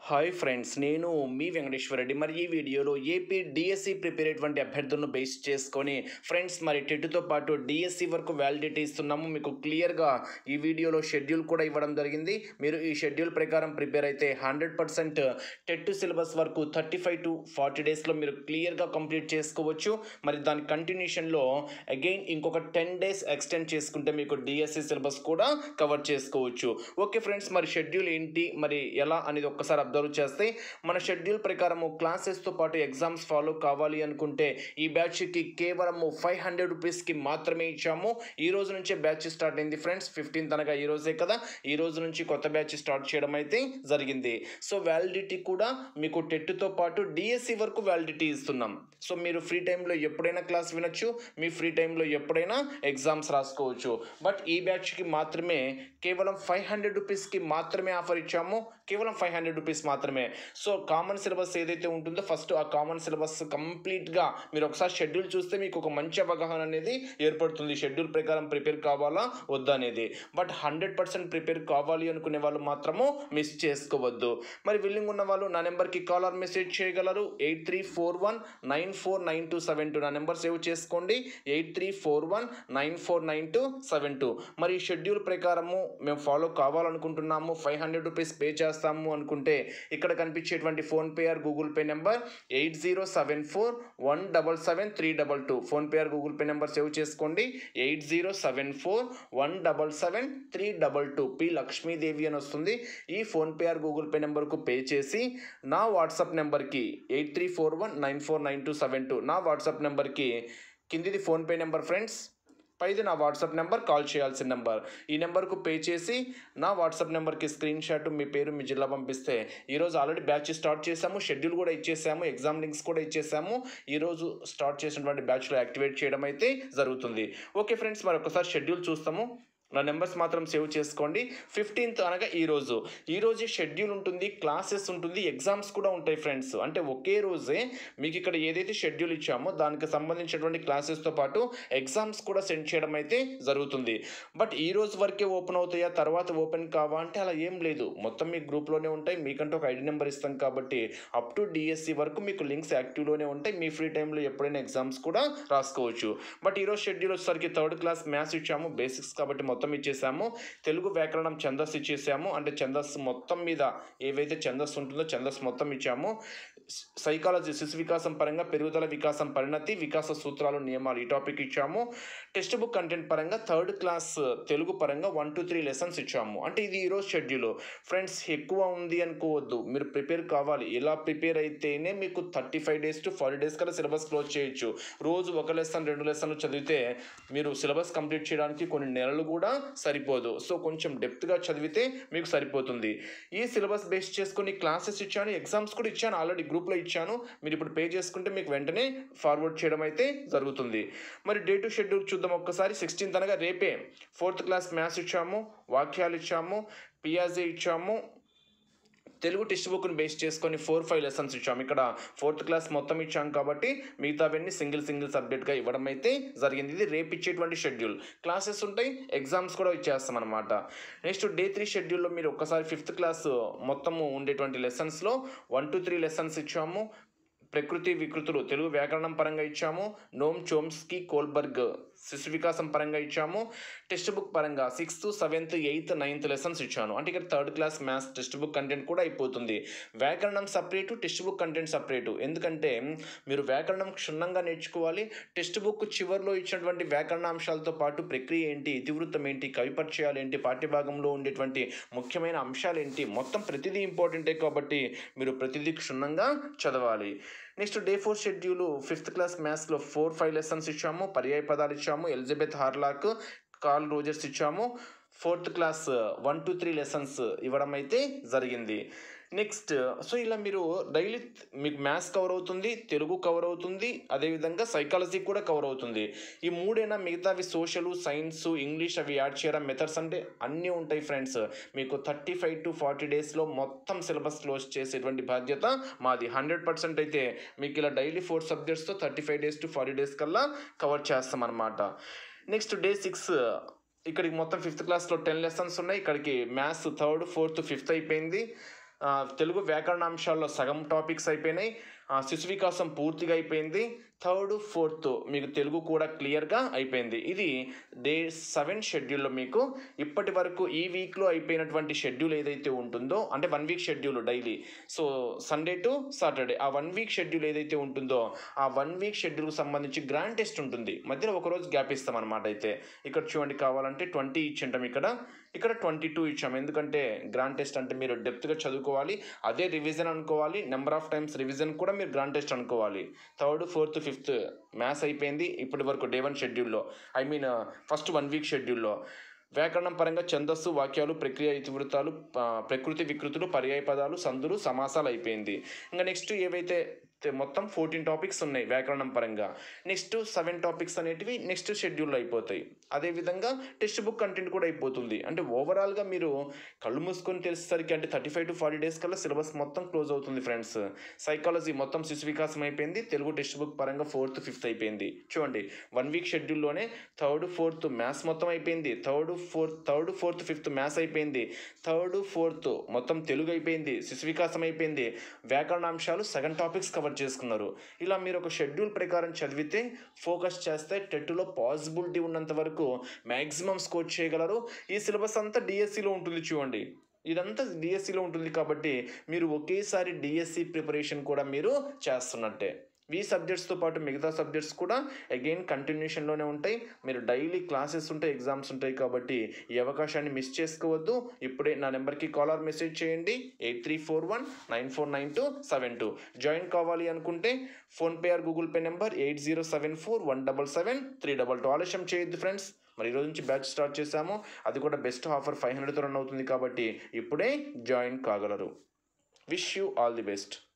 hi friends నేను మీ వెంకటేశ్వర రెడ్డి మరి ఈ వీడియోలో ఏపీ డిఎస్సి ప్రిపేర్ అయ్యేటువంటి అభ్యర్థులను బేస్ చేసుకొని ఫ్రెండ్స్ మరి టెట్తో పాటు డిఎస్సి వరకు వ్యాలిడిటీ ఇస్తున్నాము మీకు క్లియర్గా ఈ వీడియోలో షెడ్యూల్ కూడా ఇవ్వడం జరిగింది మీరు ఈ షెడ్యూల్ ప్రకారం ప్రిపేర్ అయితే హండ్రెడ్ పర్సెంట్ టెట్ సిలబస్ వరకు థర్టీ ఫైవ్ టు ఫార్టీ డేస్లో మీరు క్లియర్గా కంప్లీట్ చేసుకోవచ్చు మరి దాని కంటిన్యూషన్లో అగైన్ ఇంకొక టెన్ డేస్ ఎక్స్టెండ్ చేసుకుంటే మీకు డిఎస్సి సిలబస్ కూడా కవర్ చేసుకోవచ్చు ఓకే ఫ్రెండ్స్ మరి షెడ్యూల్ ఏంటి మరి ఎలా అనేది ఒక్కసారి అబ్జర్వ్ చేస్తే మన షెడ్యూల్ ప్రకారము క్లాసెస్తో పాటు ఎగ్జామ్స్ ఫాలో కావాలి అనుకుంటే ఈ బ్యాచ్కి కేవలము ఫైవ్ హండ్రెడ్ రూపీస్కి మాత్రమే ఇచ్చాము ఈ రోజు నుంచే బ్యాచ్ స్టార్ట్ అయింది ఫ్రెండ్స్ ఫిఫ్టీన్త్ అనగా ఈ రోజే కదా ఈ రోజు నుంచి కొత్త బ్యాచ్ స్టార్ట్ చేయడం అయితే జరిగింది సో వ్యాలిడిటీ కూడా మీకు టెట్తో పాటు డిఎస్సి వరకు వ్యాలిడిటీ ఇస్తున్నాం సో మీరు ఫ్రీ టైంలో ఎప్పుడైనా క్లాస్ వినొచ్చు మీ ఫ్రీ టైంలో ఎప్పుడైనా ఎగ్జామ్స్ రాసుకోవచ్చు బట్ ఈ బ్యాచ్కి మాత్రమే కేవలం ఫైవ్ హండ్రెడ్ రూపీస్కి మాత్రమే ఆఫర్ ఇచ్చాము కేవలం ఫైవ్ హండ్రెడ్ రూపీస్ మాత్రమే సో కామన్ సిలబస్ ఏదైతే ఉంటుందో ఫస్ట్ ఆ కామన్ సిలబస్ కంప్లీట్గా మీరు ఒకసారి షెడ్యూల్ చూస్తే మీకు ఒక మంచి అవగాహన అనేది ఏర్పడుతుంది షెడ్యూల్ ప్రకారం ప్రిపేర్ కావాలా వద్దా అనేది బట్ హండ్రెడ్ పర్సెంట్ ప్రిపేర్ కావాలి అనుకునే వాళ్ళు మాత్రము మిస్ చేసుకోవద్దు మరి విల్లింగ్ ఉన్న వాళ్ళు నా నెంబర్కి కాల్ ఆర్ మెసేజ్ చేయగలరు eight three four one nine four nine two seven two నా నెంబర్ సేవ్ చేసుకోండి eight three four one nine four nine two seven two మరి ఈ షెడ్యూల్ ప్రకారము మేము ఫాలో కావాలనుకుంటున్నాము ఫైవ్ హండ్రెడ్ రూపీస్ పే చేస్తాము అనుకుంటే ఇక్కడ కనిపించేటువంటి PhonePe or Google pay number eight zero seven four one double seven three double two PhonePe or Google pay number save చేసుకోండి eight zero seven four one double seven three double two P Lakshmidevi అని వస్తుంది ఈ PhonePe or Google pay నెంబర్కు pay చేసి నా WhatsApp నెంబర్కి eight three four one nine four nine two seven two నా WhatsApp నెంబర్కి కిందిది ఫోన్పే నెంబర్ ఫ్రెండ్స్ పైది నా వాట్సాప్ నెంబర్ కాల్ చేయాల్సిన నెంబర్ ఈ నెంబర్కు పే చేసి నా వాట్సాప్ నెంబర్కి స్క్రీన్ షాట్ మీ పేరు మీ జిల్లా పంపిస్తే ఈరోజు ఆల్రెడీ బ్యాచ్ స్టార్ట్ చేసాము షెడ్యూల్ కూడా ఇచ్చేసాము ఎగ్జామ్ లింక్స్ కూడా ఇచ్చేసాము ఈరోజు స్టార్ట్ చేసినటువంటి బ్యాచ్లో యాక్టివేట్ చేయడం అయితే జరుగుతుంది ఓకే ఫ్రెండ్స్ మరి ఒకసారి షెడ్యూల్ చూస్తాము నా నెంబర్స్ మాత్రం సేవ్ చేసుకోండి ఫిఫ్టీన్త్ అనగా ఈరోజు ఈరోజే షెడ్యూల్ ఉంటుంది క్లాసెస్ ఉంటుంది ఎగ్జామ్స్ కూడా ఉంటాయి ఫ్రెండ్స్ అంటే ఒకే రోజే మీకు ఇక్కడ ఏదైతే షెడ్యూల్ ఇచ్చామో దానికి సంబంధించినటువంటి క్లాసెస్తో పాటు ఎగ్జామ్స్ కూడా సెండ్ చేయడం అయితే జరుగుతుంది బట్ ఈ రోజు వరకే ఓపెన్ అవుతాయా తర్వాత ఓపెన్ కావా అంటే అలా ఏం లేదు మొత్తం మీ గ్రూప్లోనే ఉంటాయి మీకంటూ ఒక ఐడి నెంబర్ ఇస్తాం కాబట్టి అప్ టు డిఎస్సి వరకు మీకు లింక్స్ యాక్టివ్లోనే ఉంటాయి మీ ఫ్రీ టైంలో ఎప్పుడైనా ఎగ్జామ్స్ కూడా రాసుకోవచ్చు బట్ ఈరోజు షెడ్యూల్ వచ్చేసరికి థర్డ్ క్లాస్ మ్యాథ్స్ ఇచ్చాము బేసిక్స్ కాబట్టి మొత్తం ఇచ్చేసాము తెలుగు వ్యాకరణం ఛందస్సు ఇచ్చేసాము అంటే ఛందస్సు మొత్తం మీద ఏవైతే ఛందస్సు ఉంటుందో ఛందస్సు మొత్తం ఇచ్చాము సైకాలజీ శిశు వికాసం పరంగా పెరుగుదల వికాసం పరిణతి వికాస సూత్రాలు నియమాలు ఈ టాపిక్ ఇచ్చాము టెక్స్ట్ బుక్ కంటెంట్ పరంగా థర్డ్ క్లాస్ తెలుగు పరంగా వన్ టూ త్రీ లెసన్స్ ఇచ్చాము అంటే ఇది ఈరోజు షెడ్యూల్ ఫ్రెండ్స్ ఎక్కువ ఉంది అనుకోవద్దు మీరు ప్రిపేర్ కావాలి ఎలా ప్రిపేర్ అయితేనే మీకు thirty five days to forty days కల్లా సిలబస్ క్లోజ్ చేయొచ్చు రోజు ఒక లెసన్ రెండు లెసన్లు చదివితే మీరు సిలబస్ కంప్లీట్ చేయడానికి కొన్ని నెలలు కూడా సరిపోదు సో కొంచెం డెప్త్గా చదివితే మీకు సరిపోతుంది ఈ సిలబస్ బేస్ చేసుకుని క్లాసెస్ ఇచ్చాను ఎగ్జామ్స్ కూడా ఇచ్చాను ఆల్రెడీ గ్రూప్లో ఇచ్చాను మీరు ఇప్పుడు పే చేసుకుంటే మీకు వెంటనే ఫార్వర్డ్ చేయడం అయితే జరుగుతుంది మరి డే టు షెడ్యూల్ చూద్దాం ఒక్కసారి సిక్స్టీన్త్ అనగా రేపే ఫోర్త్ క్లాస్ మ్యాథ్స్ ఇచ్చాము వాక్యాలు ఇచ్చాము పియాజే ఇచ్చాము తెలుగు టెక్స్ట్ బుక్ని బేస్ చేసుకొని ఫోర్ ఫైవ్ లెసన్స్ ఇచ్చాము ఇక్కడ ఫోర్త్ క్లాస్ మొత్తం ఇచ్చాం కాబట్టి మిగతావన్నీ సింగిల్ సింగిల్ సబ్జెక్ట్గా ఇవ్వడం అయితే జరిగింది ఇది రేపు ఇచ్చేటువంటి షెడ్యూల్ క్లాసెస్ ఉంటాయి ఎగ్జామ్స్ కూడా ఇచ్చేస్తాం అనమాట నెక్స్ట్ డే త్రీ షెడ్యూల్లో మీరు ఒకసారి ఫిఫ్త్ క్లాస్ మొత్తము ఉండేటువంటి లెసన్స్లో వన్ టు త్రీ లెసన్స్ ఇచ్చాము ప్రకృతి వికృతులు తెలుగు వ్యాకరణం పరంగా ఇచ్చాము నోమ్ చోమ్స్కి కోల్బర్గ్ శిశు వికాసం పరంగా ఇచ్చాము టెక్స్ట్ బుక్ పరంగా sixth seventh eighth ninth lessons ఇచ్చాను అంటే ఇక్కడ third class maths text book content కూడా అయిపోతుంది వ్యాకరణం separate text book content separate ఎందుకంటే మీరు వ్యాకరణం క్షుణ్ణంగా నేర్చుకోవాలి టెక్స్ట్ బుక్ చివరిలో ఇచ్చినటువంటి వ్యాకరణాంశాలతో పాటు ప్రక్రియ ఏంటి ఇతివృత్తం ఏంటి కవి పరిచయాలు ఏంటి పాఠ్యభాగంలో ఉండేటువంటి ముఖ్యమైన అంశాలు ఏంటి మొత్తం ప్రతిదీ ఇంపార్టెంటే కాబట్టి మీరు ప్రతిదీ క్షుణ్ణంగా చదవాలి next day four schedule fifth class మ్యాథ్స్లో ఫోర్ ఫైవ్ లెసన్స్ ఇచ్చాము పర్యాయ పదాలు ఇచ్చాము ఎలిజబెత్ హార్లాక్ కార్ల్ రోజర్స్ ఇచ్చాము fourth class one two three lessons ఇవ్వడం అయితే జరిగింది నెక్స్ట్ సో ఇలా మీరు డైలీ మీకు మ్యాథ్స్ కవర్ అవుతుంది తెలుగు కవర్ అవుతుంది అదేవిధంగా సైకాలజీ కూడా కవర్ అవుతుంది ఈ మూడైనా మిగతావి సోషల్ సైన్స్ ఇంగ్లీష్ అవి యాడ్ చేయడం మెథడ్స్ అంటే అన్నీ ఉంటాయి ఫ్రెండ్స్ మీకు థర్టీ ఫైవ్ టు ఫార్టీ డేస్లో మొత్తం సిలబస్ క్లోజ్ చేసేటువంటి బాధ్యత మాది హండ్రెడ్ పర్సెంట్ అయితే మీకు ఇలా డైలీ ఫోర్ సబ్జెక్ట్స్తో thirty five days to forty days కల్లా కవర్ చేస్తాం అనమాట నెక్స్ట్ డే సిక్స్ ఇక్కడికి మొత్తం ఫిఫ్త్ క్లాస్లో టెన్ లెసన్స్ ఉన్నాయి ఇక్కడికి మ్యాథ్స్ థర్డ్ ఫోర్త్ ఫిఫ్త్ అయిపోయింది ఆ, తెలుగు వ్యాకరణాంశాల్లో సగం టాపిక్స్ అయిపోయినాయి ఆ, శిశు వికాసం పూర్తిగా అయిపోయింది థర్డ్ ఫోర్త్ మీకు తెలుగు కూడా క్లియర్గా అయిపోయింది ఇది డే సెవెన్ షెడ్యూల్లో మీకు ఇప్పటి వరకు ఈ వీక్లో అయిపోయినటువంటి షెడ్యూల్ ఏదైతే ఉంటుందో అంటే one week schedule daily so Sunday to Saturday ఆ వన్ వీక్ షెడ్యూల్ ఏదైతే ఉంటుందో ఆ వన్ వీక్ షెడ్యూల్కి సంబంధించి గ్రాండ్ టెస్ట్ ఉంటుంది మధ్యలో ఒక రోజు గ్యాప్ ఇస్తాం అనమాట అయితే ఇక్కడ చూడండి కావాలంటే ట్వంటీ ఇచ్చింటాం ఇక్కడ ఇక్కడ ట్వంటీ టూ ఇచ్చాం ఎందుకంటే గ్రాండ్ టెస్ట్ అంటే మీరు డెప్త్గా చదువుకోవాలి అదే రివిజన్ అనుకోవాలి నెంబర్ ఆఫ్ టైమ్స్ రివిజన్ కూడా మీరు గ్రాండ్ టెస్ట్ అనుకోవాలి థర్డ్ ఫోర్త్ ఫిఫ్త్ మ్యాథ్స్ అయిపోయింది ఇప్పటి వరకు డే వన్ షెడ్యూల్లో I mean first one week షెడ్యూల్లో వ్యాకరణం పరంగా ఛందస్సు వాక్యాలు ప్రక్రియ ఇతివృత్తాలు ఆ, ప్రకృతి వికృతులు పర్యాయ పదాలు సందులు సమాసాలు అయిపోయింది ఇంకా నెక్స్ట్ ఏవైతే తె- మొత్తం ఫోర్టీన్ టాపిక్స్ ఉన్నాయి వ్యాకరణం పరంగా నెక్స్ట్ సెవెన్ టాపిక్స్ అనేటివి నెక్స్ట్ షెడ్యూల్లో అయిపోతాయి అదేవిధంగా టెక్స్ట్ బుక్ కంటెంట్ కూడా అయిపోతుంది అంటే ఓవరాల్గా మీరు కళ్ళు మూసుకొని తెలిసేసరికి అంటే thirty five to forty days కల్లా సిలబస్ మొత్తం క్లోజ్ అవుతుంది ఫ్రెండ్స్ సైకాలజీ మొత్తం శిశు వికాసం అయిపోయింది తెలుగు టెక్స్ట్ బుక్ పరంగా ఫోర్త్ ఫిఫ్త్ అయిపోయింది చూడండి వన్ వీక్ షెడ్యూల్లోనే థర్డ్ ఫోర్త్ మ్యాథ్స్ మొత్తం అయిపోయింది third fourth third fourth fifth maths అయిపోయింది థర్డ్ ఫోర్త్ మొత్తం తెలుగు అయిపోయింది శిశు వికాసం అయిపోయింది వ్యాకరణాంశాలు సగం టాపిక్స్ కవర్ చేసుకున్నారు ఇలా మీరు ఒక షెడ్యూల్ ప్రకారం చదివితే ఫోకస్ చేస్తే టెట్లో పాసిబిలిటీ ఉన్నంత వరకు మ్యాక్సిమం స్కోర్ చేయగలరు ఈ సిలబస్ అంతా డిఎస్సిలో ఉంటుంది చూడండి ఇదంతా డిఎస్సిలో ఉంటుంది కాబట్టి మీరు ఒకేసారి డిఎస్సి ప్రిపరేషన్ కూడా మీరు చేస్తున్నట్టే ఈ సబ్జెక్ట్స్తో పాటు మిగతా సబ్జెక్ట్స్ కూడా అగైన్ కంటిన్యూషన్లోనే ఉంటాయి మీరు డైలీ క్లాసెస్ ఉంటాయి ఎగ్జామ్స్ ఉంటాయి కాబట్టి ఈ అవకాశాన్ని మిస్ చేసుకోవద్దు ఇప్పుడే నా నెంబర్కి కాల్ ఆర్ మెసేజ్ చేయండి eight three four one nine four nine two seven two join కావాలి అనుకుంటే PhonePe or Google pay number eight zero seven four one double seven three double two ఆలస్యం చేయొద్దు ఫ్రెండ్స్ మరి ఈరోజు నుంచి బ్యాచ్ స్టార్ట్ చేశాము అది కూడా బెస్ట్ ఆఫర్ ఫైవ్ హండ్రెడ్తో రన్ అవుతుంది కాబట్టి ఇప్పుడే జాయిన్ కాగలరు wish you all the best